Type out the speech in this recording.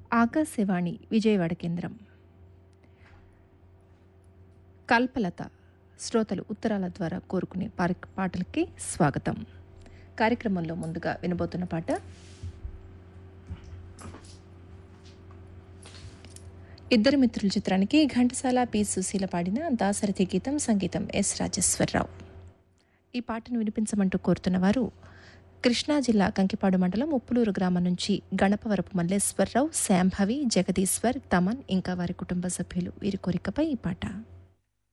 ఆకాశవాణి విజయవాడ కేంద్రం కల్పలత శ్రోతలు ఉత్తరాల ద్వారా కోరుకునే పారి- పాటలకి స్వాగతం కార్యక్రమంలో ముందుగా వినబోతున్న పాట ఇద్దరు మిత్రుల చిత్రానికి ఘంటసాల పి సుశీల పాడిన దాసరథి గీతం సంగీతం ఎస్ రాజేశ్వరరావు ఈ పాటను వినిపించమంటూ కోరుతున్న వారు కృష్ణా జిల్లా కంకిపాడు మండలం ఉప్పులూరు గ్రామం నుంచి గణపవరపు మల్లేశ్వరరావు శాంభవి జగదీశ్వర్ తమన్ ఇంకా వారి కుటుంబ సభ్యులు వీరి కోరికపై ఈ పాట